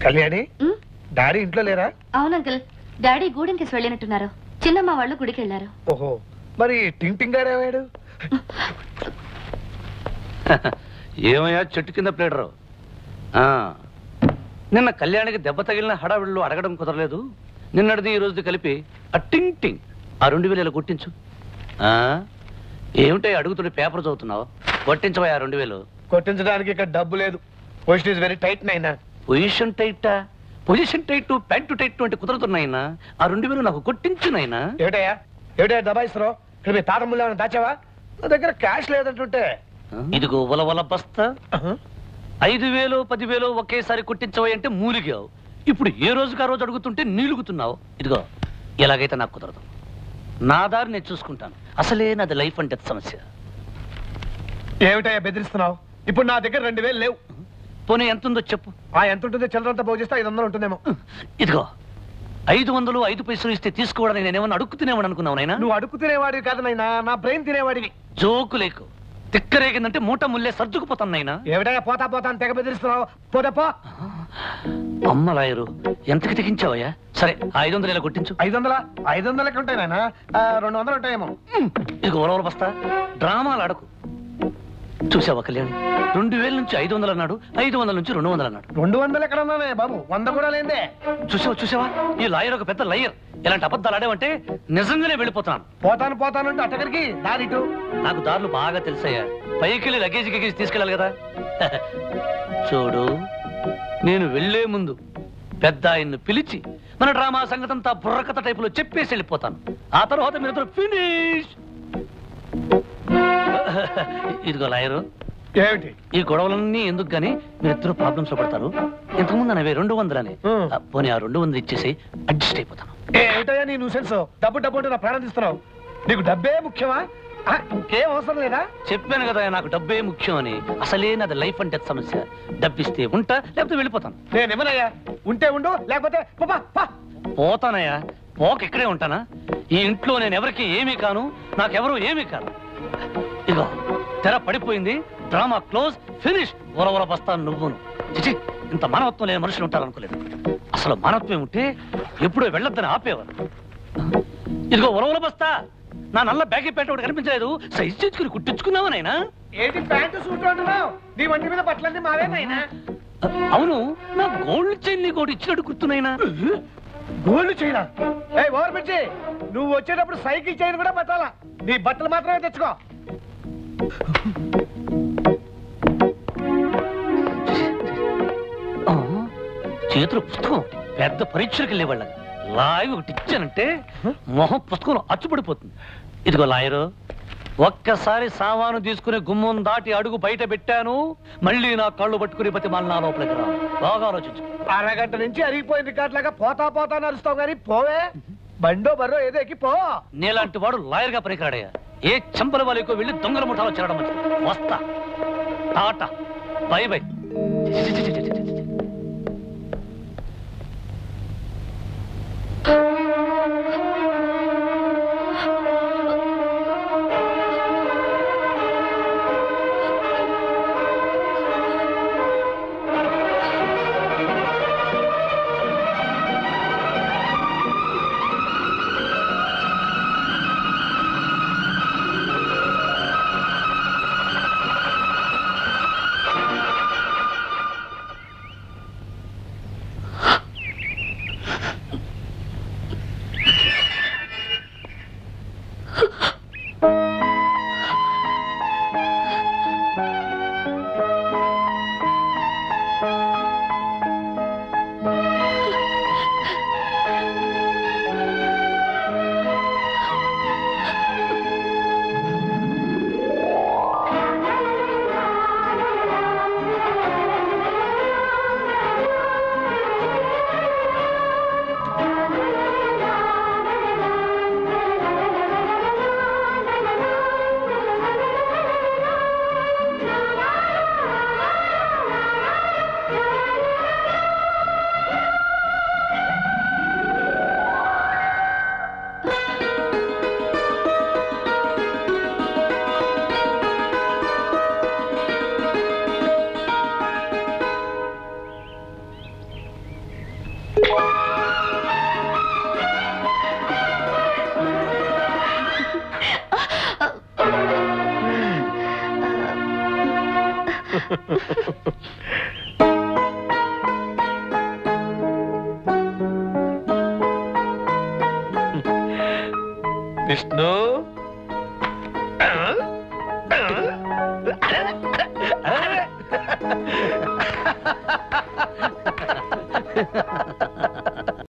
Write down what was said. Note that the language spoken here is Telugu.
కళ్యాణి ఉమ్, డాడీ ఇంట్లో లేరా అవును అంకుల్ డాడీ గూడెంకేసి వెళ్ళినట్టున్నారు చిన్నమ్మ వాళ్ళు గుడికి వెళ్ళారు ఓహో మరి టింగ్ టింగ్ గారు ఏమాడు ఏమయ్యా చెట్టు కింద ప్లేడరు ఆ, నిన్న కళ్యాణికి దెబ్బ తగిలిన హడావిళ్ళు అడగడం కుదరలేదు నిన్నటిది ఈ రోజుది కలిపి ఆ టింగ్ టింగ్ ఆ రెండు వేలు ఇలా కొట్టించు ఆ, ఏమిటో అడుగుతుంటే పేపర్ చదువుతున్నావు కొట్టించవా ఆ రెండు వేలు కొట్టించడానికి ఇక్కడ డబ్బు లేదు పొజిషన్ ఇస్ వెరీ టైట్ నైనా పొజిషన్ టైటా పొజిషన్ టైట్ ప్యాంటు టైట్ అంటే కుదరతున్నాయినా ఆ రెండు వేలు నాకు కొట్టించు నాయనా ఏమిటయ్యా ఏమిటయ్యా దబాయిస్తున్నావు ఇక్కడ మీ తాత ముళ్ళు ఏమైనా దాచావా నా దగ్గర క్యాష్ లేదంటుంటే ఇదిగో వలవల బస్తా ఐదు వేలు పదివేలు ఒకేసారి కొట్టించవా అంటే మూలిగావు ఇప్పుడు ఏ రోజుకి ఆ రోజు అడుగుతుంటే నీలుగుతున్నావు ఇదిగో ఎలాగైతే నాకు కుదరదు నా దారి నేను చూసుకుంటాను అసలే నాది లైఫ్ అండ్ డెత్ సమస్య ఏమిటయ్యా బెదిరిస్తున్నావు ఇప్పుడు నా దగ్గర రెండు వేలు లేవు పోనీ ఎంత ఉందో చెప్పు ఆ ఎంత ఉంటుందో చిల్లరంతా పోగు చేస్తే ఐదు వందలు ఉంటుందేమో ఇదిగో ఐదు వందలు ఐదు పైసలు ఇస్తే తీసుకోవడానికి నేనేమన్నా అడుగుతున్నామని అనుకున్నావు నాయనా నువ్వు అడుగు తినేవాడివి కాదు నాయనా నా బ్రెయిన్ తినేవాడివి జోకు లేకు తిక్కరేగిందంటే మూట ముల్లే సర్దుకుపోతాను నాయనా ఏమిటయ్యా పోతా పోతా అని తెగ బెదిరిస్తున్నావు పోతే పో అమ్మ లాయరు ఎంతకి తెగించావయ్యా సరే ఆ ఐదు వందలు ఇలా కొట్టించు ఐదు వందల ఐదు వందలకి ఉంటాయి నాయనా ఆ, రెండు వందలు ఉంటాయేమో ఇదిగో ఓలవల బస్తా డ్రామాలు ఆడకు చూసావా కళ్యాణ్ రెండు వేల నుంచి ఐదు వందలు అన్నాడు ఐదు వందల నుంచి రెండు వందలు అన్నాడు రెండు వందలు ఎక్కడ ఉన్నానే బాబు వంద కూడా లేదే చూసావా చూసావా ఈ లాయర్ ఒక పెద్ద లయర్ ఇలాంటి అబద్ధాలు ఆడేవంటే నిజంగానే వెళ్ళిపోతాను పోతాను పోతానంటే అట్టడికి దారి ఇటు నాకు దారులు బాగా తెలుసయ్యా పైకి వెళ్ళి లగేజ్ గగేజ్ తీసుకెళ్ళాలి కదా చూడు నేను వెళ్లే ముందు పెద్ద ఆయన్ను పిలిచి మన డ్రామా సంగతంతా బుర్రకథ టైపులో చెప్పేసి వెళ్ళిపోతాను ఆ తర్వాత మీరు ఫినిష్ ఇదిగో లాయరు ఏమిటి ఈ గొడవలన్నీ ఎందుకు గానీ మీరిద్దరు ప్రాబ్లమ్స్ లో పడతారు ఇంతకుముందు అనేవి రెండు వందలని Hmm. ఆ, పోనీ ఆ రెండు వందలు ఇచ్చేసి అడ్జస్ట్ అయిపోతాను ఏమిటయ్యా నీ న్యూసెన్స్ డబ్బు డబ్బు అంటే నా ప్రాణం తీస్తున్నావు నీకు డబ్బే ముఖ్యమా ఆ, ఇంకేం అవసరం లేదా చెప్పాను కదా నాకు డబ్బే ముఖ్యం అని అసలే నాది లైఫ్ అండ్ డెత్ సమస్య డబ్బిస్తే ఉంటా లేకపోతే వెళ్ళిపోతాను నేను ఇవ్వనయ్యా ఉంటే ఉండు లేకపోతే పో, పో, పో. పోతానయ్యా పోక ఇక్కడే ఉంటానా ఈ ఇంట్లో నేను ఎవరికి ఏమీ కాను నాకెవరు ఏమీ కాను ఇదిగో తెర పడిపోయింది డ్రామా క్లోజ్ ఫినిష్ వరవర బస్తాను నువ్వును చిచి ఇంత మానవత్వం లేని మనుషులు ఉంటారు అనుకోలేదు అసలు మానవత్వం ఉంటే ఎప్పుడో వెళ్ళొద్దని ఆపేవారు ఇదిగో ఉరవల బస్తా నా నల్ల బ్యాగ్ పెట్ట ఒకటి కనిపించలేదు సైజ్ చేసుకుని కుట్టించుకున్నావా నాయనా ఏంటి ప్యాంటు సూట్ అంటున్నావు నీ వంటి మీద బట్టలన్నీ మావేనాయినా అవును నా గోల్డ్ చైన్ నీకు ఒకటి ఇచ్చినట్టు గుర్తున్నాయినా గోల్డ్ చైనా ఏ ఓవర్ పిచ్చి నువ్వు వచ్చేటప్పుడు సైకిల్ చైన్ కూడా పెట్టాలా నీ బట్టలు మాత్రమే తెచ్చుకో ఆ, చేతిలో పుస్తకం ఒకటి. పెద్ద పరీక్షలకు వెళ్ళే వాళ్ళకి లాగి ఒకటి ఇచ్చానంటే మొహం పుస్తకం అచ్చుపడిపోతుంది ఇదిగో లాయరు ఒక్కసారి సామాను తీసుకుని గుమ్మం దాటి అడుగు బయట పెట్టాను మళ్ళీ నా కళ్ళు పట్టుకుని బతి మళ్ళీ నా లోపలికి రా బాగా ఆలోచించు అరగంట నుంచి అరిగిపోయిన రికార్డ్ లాగా పోతా పోతా నడుస్తావు కానీ పోవే బండో బర్రో ఏదో ఎక్కి పో నీలాంటి వాడు లాయర్ గా పనికిరాడయ్యా ఏ చంపల వాళ్ళకో వెళ్ళి దొంగల ముఠాలో చేరడం మంచిది వస్తా టాటా బై బై చి, చి, చి, చి, చి, చి, చి. విష్ణు